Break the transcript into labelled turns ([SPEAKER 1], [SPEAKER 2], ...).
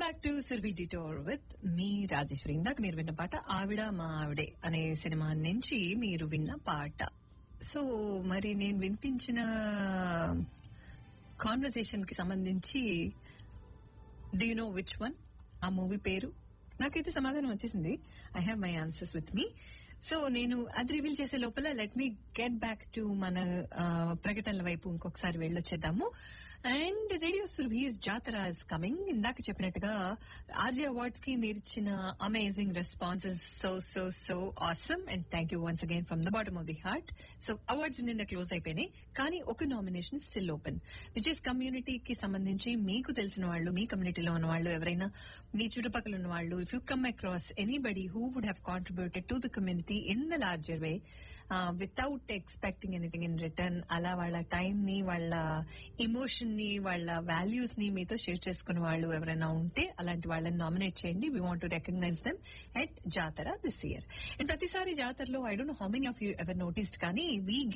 [SPEAKER 1] back to Surbhi detour with me Rajeshwari ఇందాక మీరు విన్న పాట ఆవిడ మా ఆవిడే అనే సినిమా నుంచి మీరు విన్న పాట సో మరి నేను వినిపించిన కాన్వర్సేషన్ కి సంబంధించి do you know which one ఆ మూవీ పేరు నాకైతే సమాధానం వచ్చేసింది I have my answers with me so నేను అది రివీల్ చేసే లోపల let me get back to మన ఆ, ప్రకటనల వైపు ఇంకొకసారి వెళ్ళొచ్చేద్దాము అండ్ రేడియో సుర్భీస్ జాతర ఇస్ కమింగ్ ఇందాక చెప్పినట్టుగా ఆర్జే అవార్డ్స్ కి మీరు ఇచ్చిన amazing responses so so so awesome and thank you once again from the bottom of the heart so awards నిన్న క్లోజ్ అయిపోయినాయి కానీ ఒక nomination still open which is కమ్యూనిటీకి సంబంధించి మీకు తెలిసిన వాళ్ళు మీ కమ్యూనిటీలో ఉన్న వాళ్ళు ఎవరైనా మీ చుట్టుపక్కల ఉన్న వాళ్ళు if you come across anybody who would have contributed to the community in the larger way without expecting anything in return అలా వాళ్ళ టైం ని వాళ్ళ ఇమోషన్ ని వాళ్ళ వాల్యూస్ ని మీతో షేర్ చేసుకునే వాళ్ళు ఎవరైనా ఉంటే అలాంటి వాళ్ళని నామినేట్ చేయండి we want to recognize them at Jatara this year and ప్రతిసారి జాతరలో I don't know how many of you ever noticed కానీ వీ